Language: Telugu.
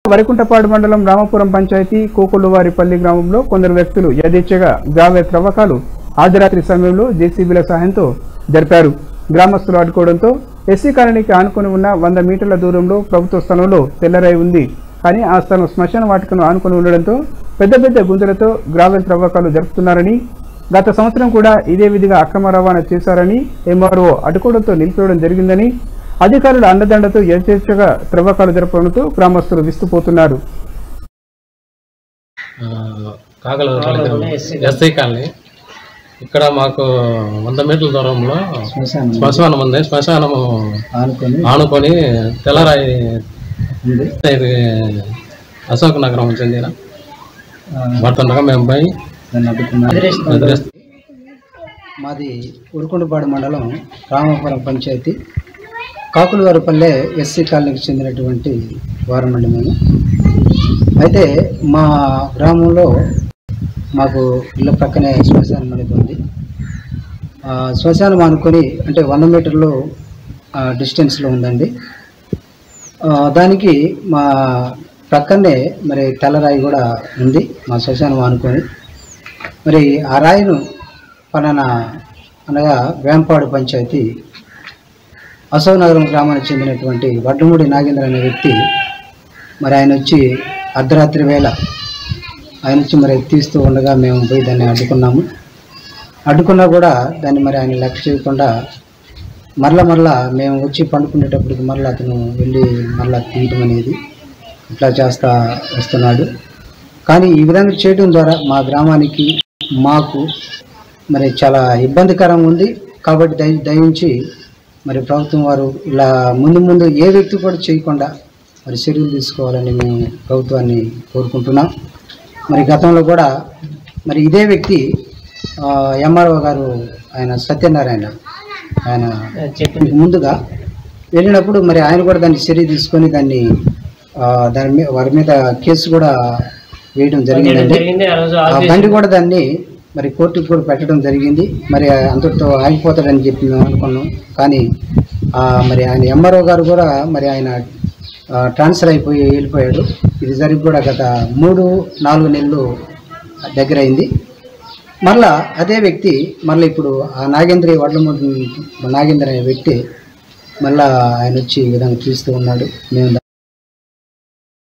వరికుంటపాడు మండలం రామపురం పంచాయతీ కోకొల్లువారిపల్లి గ్రామంలో కొందరు వ్యక్తులు యథేచ్ఛగా గ్రావె త్రవ్వకాలు ఆదిరాత్రి సమయంలో జేసీబీల సహాయంతో జరిపారు గ్రామస్తులు అడ్డుకోవడంతో ఎస్సీ కాలనీకి ఆనుకొని ఉన్న వంద మీటర్ల దూరంలో ప్రభుత్వ స్థలంలో తెల్లరాయి ఉంది కానీ ఆ స్థలం శ్మశాన వాటికను ఆనుకొని ఉండడంతో పెద్ద పెద్ద గుంతలతో గ్రావెల్ త్రవ్వకాలు జరుపుతున్నారని గత సంవత్సరం కూడా ఇదే విధిగా అక్రమ రవాణా చేశారని ఎంఆర్ఓ అడ్డుకోవడంతో నిలిపివేయడం జరిగిందని అధికారుల అండదండతో యథేచ్ఛగా త్రవ్వకాలు జరపడంతో గ్రామస్తులు విస్తుపోతున్నారు కాగల ఎస్ఐ కాలనీ ఇక్కడ మాకు వంద మీటర్ల దూరంలో శ్మశానం ఉంది శ్మశానము ఆనుకొని తెల్లరాయి ఇది అశోక్ నగరం చెందిన పడుతుండగా మేము పోయి ఎదురేస్తాం మాది ఉరుకొండపాడు మండలం రామాపురం పంచాయతీ కాకులవారిపల్లె ఎస్సీ కాలనీకి చెందినటువంటి వారమండి మేము అయితే మా గ్రామంలో మాకు ఇళ్ళ ప్రక్కనే శ్మశానం అనేది ఉంది ఆ, శ్మశానం అనుకొని అంటే వంద మీటర్లు ఆ, డిస్టెన్స్లో ఉందండి ఆ, దానికి మా ప్రక్కనే మరి తెల్లరాయి కూడా ఉంది మా శ్మశానం అనుకొని మరి ఆ రాయిను పలానా అనగా వేంపాడు పంచాయతీ అశోకనగరం గ్రామానికి చెందినటువంటి వడ్లమూడి నాగేంద్ర అనే వ్యక్తి మరి ఆయన వచ్చి అర్ధరాత్రి వేళ ఆయన వచ్చి మరి తీస్తూ ఉండగా మేము పోయి దాన్ని అడ్డుకున్నాము అడ్డుకున్నా కూడా దాన్ని మరి ఆయన లెక్క చేయకుండా మరల మరలా మేము వచ్చి పండుకునేటప్పటికి మరలా అతను వెళ్ళి మరలా తీయటం అనేది ఇట్లా చేస్తా వస్తున్నాడు కానీ ఈ విధంగా చేయడం ద్వారా మా గ్రామానికి మాకు మరి చాలా ఇబ్బందికరంగా ఉంది కాబట్టి దయ దయించి మరి ప్రభుత్వం వారు ఇలా ముందు ముందు ఏ వ్యక్తి కూడా చేయకుండా మరి చర్యలు తీసుకోవాలని మేము ప్రభుత్వాన్ని కోరుకుంటున్నాం మరి గతంలో కూడా మరి ఇదే వ్యక్తి ఎంఆర్ఓ గారు ఆయన సత్యనారాయణ ఆయన చెప్పిన ముందుగా వెళ్ళినప్పుడు మరి ఆయన కూడా దాన్ని చర్య తీసుకొని దాన్ని ఆ, దాని మీద వారి మీద కేసు కూడా వేయడం జరిగిందండి ఆ బండి కూడా దాన్ని మరి కోర్టుకు కూడా పెట్టడం జరిగింది మరి అంతటితో ఆగిపోతాడని చెప్పి మేము అనుకున్నాం కానీ ఆ, మరి ఆయన ఎంఆర్ఓ గారు కూడా మరి ఆయన ఆ, ట్రాన్స్ఫర్ అయిపోయి వెళ్ళిపోయాడు ఇది జరిగి కూడా గత మూడు నాలుగు నెలలు దగ్గర అయింది మళ్ళా అదే వ్యక్తి మళ్ళీ ఇప్పుడు ఆ నాగేంద్ర వడ్లమూడి నాగేంద్ర అనే వ్యక్తి మళ్ళా ఆయన వచ్చి ఈ విధంగా తీస్తూ ఉన్నాడు మేము